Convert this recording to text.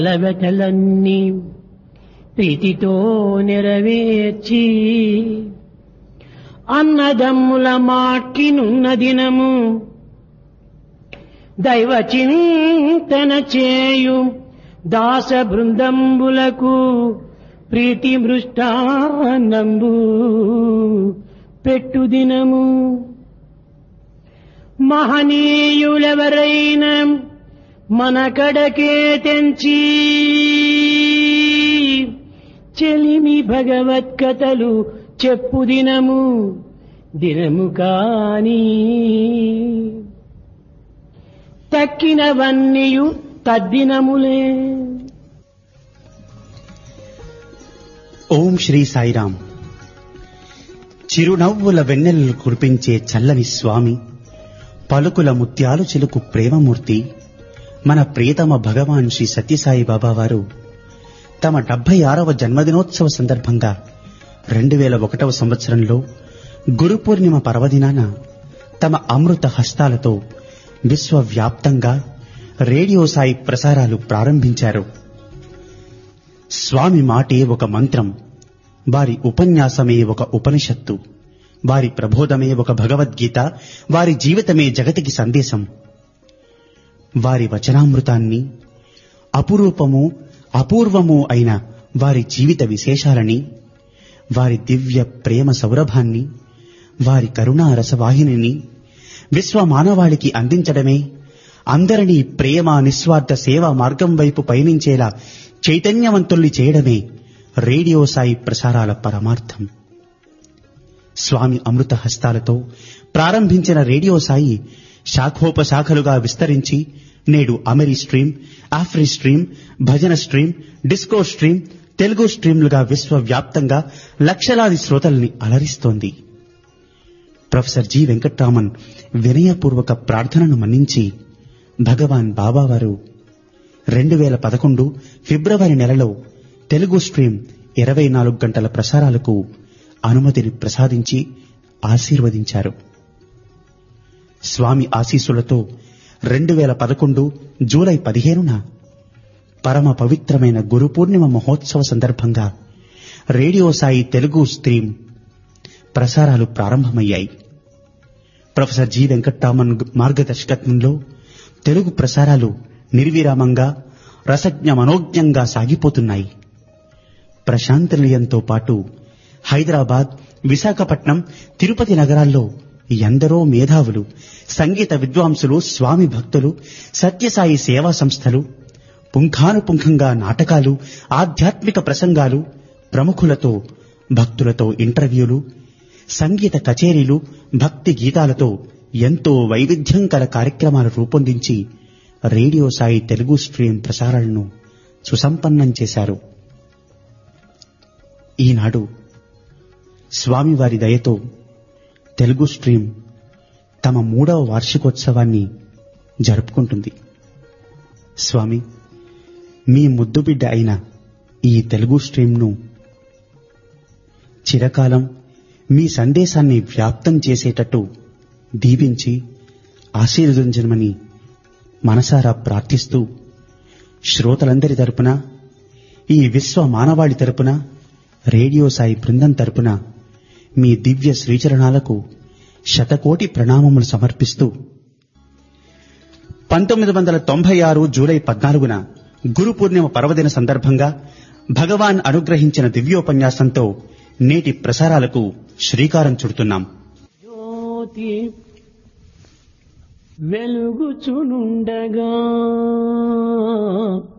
లవటలన్నీ ప్రీతితో నెరవేర్చి అన్నదమ్ముల మాట్కినున్న దినము దైవ చింతన చేయు దాస బృందంబులకు ప్రీతి మృష్టానంబు పెట్టు దినము మహనీయులెవరైన మన కడకే తెంచి చెలిమి భగవత్కథలు చెప్పు దినము దినము కాని తక్కినవన్నీయు తద్దినములే ఓం శ్రీ సాయిరాం చిరునవ్వుల వెన్నెలలు కురిపించే చల్లని స్వామి పలుకుల ముత్యాలు చిలుకు ప్రేమమూర్తి మన ప్రియతమ భగవాన్ శ్రీ సత్యసాయి బాబా వారు తమ డెబ్బై ఆరవ జన్మదినోత్సవ సందర్భంగా రెండు వేల ఒకటవ సంవత్సరంలో గురు పూర్ణిమ పర్వదినాన తమ అమృత హస్తాలతో విశ్వవ్యాప్తంగా రేడియో సాయి ప్రసారాలు ప్రారంభించారు స్వామి మాటే ఒక మంత్రం వారి ఉపన్యాసమే ఒక ఉపనిషత్తు వారి ప్రబోధమే ఒక భగవద్గీత వారి జీవితమే జగతికి సందేశం వారి వచనామృతాన్ని అపురూపము అపూర్వము అయిన వారి జీవిత విశేషాలని వారి దివ్య ప్రేమ సౌరభాన్ని వారి కరుణా రసవాహినిని విశ్వ మానవాళికి అందించడమే అందరినీ ప్రేమ నిస్వార్థ సేవ మార్గం వైపు పయనించేలా చైతన్యవంతుల్ని చేయడమే రేడియో సాయి ప్రసారాల పరమార్థం స్వామి అమృత హస్తాలతో ప్రారంభించిన రేడియో సాయి శాఖోపశాఖలుగా విస్తరించి నేడు Ameri stream Afri stream bhajan stream disco stream Telugu స్ట్రీమ్లుగా విశ్వవ్యాప్తంగా లక్షలాది శ్రోతల్ని అలరిస్తోంది ప్రొఫెసర్ జి వెంకట్రామన్ వినయపూర్వక ప్రార్థనను మన్నించి భగవాన్ బాబావారు రెండు వేల పదకొండు ఫిబ్రవరి నెలలో తెలుగు స్ట్రీమ్ ఇరవై నాలుగు గంటల ప్రసారాలకు అనుమతిని ప్రసాదించి ఆశీర్వదించారు స్వామి ఆశీస్సులతో రెండు వేల పదకొండు జూలై పదిహేనున పరమ పవిత్రమైన గురు పూర్ణిమ మహోత్సవ సందర్భంగా రేడియో సాయి తెలుగు స్ట్రీమ్ ప్రసారాలు ప్రారంభమయ్యాయి ప్రొఫెసర్ జి వెంకట్రామన్ మార్గదర్శకత్వంలో తెలుగు ప్రసారాలు నిర్విరామంగా రసజ్ఞ మనోజ్ఞంగా సాగిపోతున్నాయి ప్రశాంత నిలయంతో పాటు హైదరాబాద్ విశాఖపట్నం తిరుపతి నగరాల్లో ఎందరో మేధావులు సంగీత విద్వాంసులు స్వామి భక్తులు సత్యసాయి సేవా సంస్థలు పుంఖానుపుంఖంగా నాటకాలు ఆధ్యాత్మిక ప్రసంగాలు ప్రముఖులతో భక్తులతో ఇంటర్వ్యూలు సంగీత కచేరీలు భక్తి గీతాలతో ఎంతో వైవిధ్యం కల కార్యక్రమాలు రూపొందించి రేడియో సాయి తెలుగు స్ట్రీమ్ ప్రసారాలను సుసంపన్నం చేశారు ఈనాడు స్వామివారి దయతో తెలుగు స్ట్రీమ్ తమ మూడవ వార్షికోత్సవాన్ని జరుపుకుంటుంది స్వామి మీ ముద్దుబిడ్డ అయిన ఈ తెలుగు స్ట్రీమ్ను చిరకాలం మీ సందేశాన్ని వ్యాప్తం చేసేటట్టు దీవించి ఆశీర్వదించమని మనసారా ప్రార్థిస్తూ శ్రోతలందరి తరపున ఈ విశ్వ మానవాళి తరపున రేడియో సాయి బృందం తరపున మీ దివ్య శ్రీచరణాలకు శతకోటి ప్రణామములు సమర్పిస్తూ పంతొమ్మిది వందల తొంభై ఆరు జూలై పద్నాలుగున గురు పూర్ణిమ పర్వదిన సందర్భంగా భగవాన్ అనుగ్రహించిన దివ్యోపన్యాసంతో నేటి ప్రసారాలకు శ్రీకారం చుడుతున్నాం జ్యోతి వెలుగుచునుండగా